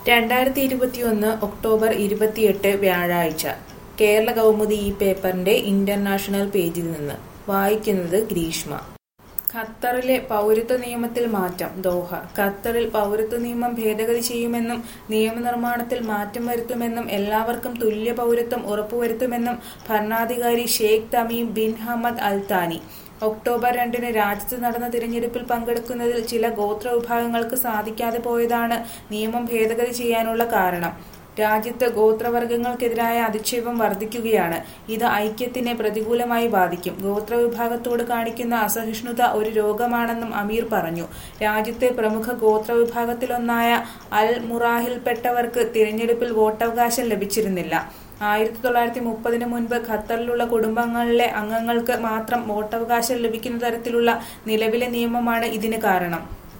രണ്ടായിരത്തി ഇരുപത്തിയൊന്ന് ഒക്ടോബർ ഇരുപത്തിയെട്ട് വ്യാഴാഴ്ച കേരള കൗമുദി ഈ പേപ്പറിന്റെ ഇന്റർനാഷണൽ പേജിൽ നിന്ന് വായിക്കുന്നത് ഗ്രീഷ്മ ഖത്തറിലെ പൗരത്വ നിയമത്തിൽ മാറ്റം ദോഹ ഖത്തറിൽ പൗരത്വ നിയമം ഭേദഗതി ചെയ്യുമെന്നും നിയമനിർമ്മാണത്തിൽ മാറ്റം വരുത്തുമെന്നും എല്ലാവർക്കും തുല്യ പൗരത്വം ഉറപ്പുവരുത്തുമെന്നും ഭരണാധികാരി Sheikh Tamim bin Hamad al Thani October രണ്ടിന് രാജ്യത്ത് നടന്ന തിരഞ്ഞെടുപ്പിൽ പങ്കെടുക്കുന്നതിൽ ചില ഗോത്ര വിഭാഗങ്ങൾക്ക് സാധിക്കാതെ പോയതാണ് നിയമം ഭേദഗതി ചെയ്യാനുള്ള കാരണം രാജ്യത്ത് ഗോത്രവർഗങ്ങൾക്കെതിരായ അധിക്ഷേപം വർദ്ധിക്കുകയാണ് ഇത് ഐക്യത്തിനെ പ്രതികൂലമായി ബാധിക്കും ഗോത്രവിഭാഗത്തോട് കാണിക്കുന്ന അസഹിഷ്ണുത ഒരു രോഗമാണെന്നും അമീർ പറഞ്ഞു രാജ്യത്തെ പ്രമുഖ ഗോത്രവിഭാഗത്തിലൊന്നായ അൽ മുറാഹിൽപ്പെട്ടവർക്ക് തിരഞ്ഞെടുപ്പിൽ വോട്ടവകാശം ലഭിച്ചിരുന്നില്ല ആയിരത്തി തൊള്ളായിരത്തി മുപ്പതിന് മുൻപ് ഖത്തറിലുള്ള കുടുംബങ്ങളിലെ അംഗങ്ങൾക്ക് മാത്രം വോട്ടവകാശം ലഭിക്കുന്ന തരത്തിലുള്ള നിലവിലെ നിയമമാണ് ഇതിന് കാരണം